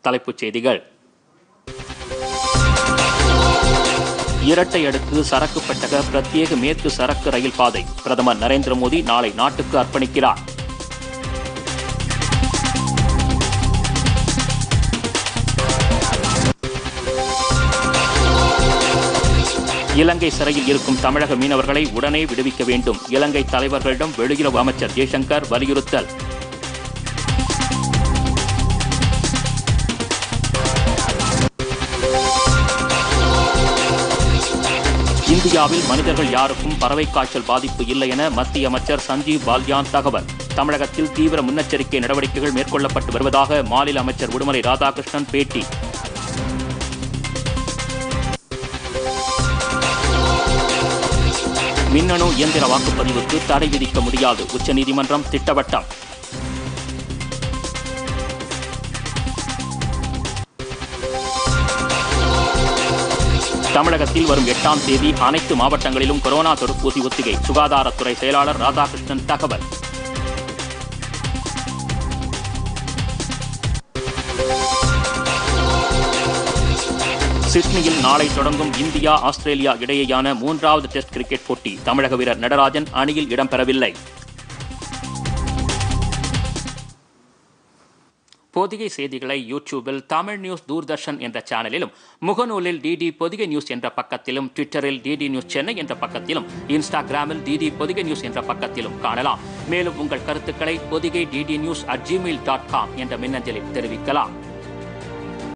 தலைப்புச் செய்திகள் இரட்டை அடுக்கு சரக்கு பெட்டக பிரத்யேக மேற்கு சரக்கு ரயில் பாதை பிரதமர் நரேந்திர மோடி நாளை நாட்டுக்கு அர்ப்பணிக்கிறார் இலங்கை சிறையில் இருக்கும் தமிழக மீனவர்களை உடனே விடுவிக்க வேண்டும் இலங்கை தலைவர்களிடம் வெளியுறவு அமைச்சர் ஜெய்சங்கர் வலியுறுத்தல் இந்தியாவில் மனிதர்கள் யாருக்கும் பறவை காய்ச்சல் பாதிப்பு இல்லை என மத்திய அமைச்சர் சஞ்சீவ் பால்யான் தகவல் தமிழகத்தில் தீவிர முன்னெச்சரிக்கை நடவடிக்கைகள் மேற்கொள்ளப்பட்டு வருவதாக மாநில அமைச்சர் உடுமலை ராதாகிருஷ்ணன் பேட்டி மின்னணு இயந்திர வாக்குப்பதிவுக்கு தடை விதிக்க முடியாது உச்சநீதிமன்றம் திட்டவட்டம் தமிழகத்தில் வரும் எட்டாம் தேதி அனைத்து மாவட்டங்களிலும் கொரோனா தடுப்பூசி ஒத்திகை சுகாதாரத்துறை செயலாளர் ராதாகிருஷ்ணன் தகவல் சிட்னியில் நாளை தொடங்கும் இந்தியா ஆஸ்திரேலியா இடையேயான மூன்றாவது டெஸ்ட் கிரிக்கெட் போட்டி தமிழக வீரர் நடராஜன் அணியில் இடம்பெறவில்லை பொதிகை செய்திகளை யூடியூபில் தமிழ் நியூஸ் தூர்தர்ஷன் என்ற சேனலிலும் முகநூலில் டிடி பொதிகை நியூஸ் என்ற பக்கத்திலும் ட்விட்டரில் டிடி நியூஸ் சென்னை என்ற பக்கத்திலும் இன்ஸ்டாகிராமில் டிடி பொதிகை நியூஸ் என்ற பக்கத்திலும் காணலாம் மேலும் உங்கள் கருத்துக்களை Podhigai DD news at Gmail dot com என்ற மின்னஞ்சலில் தெரிவிக்கலாம்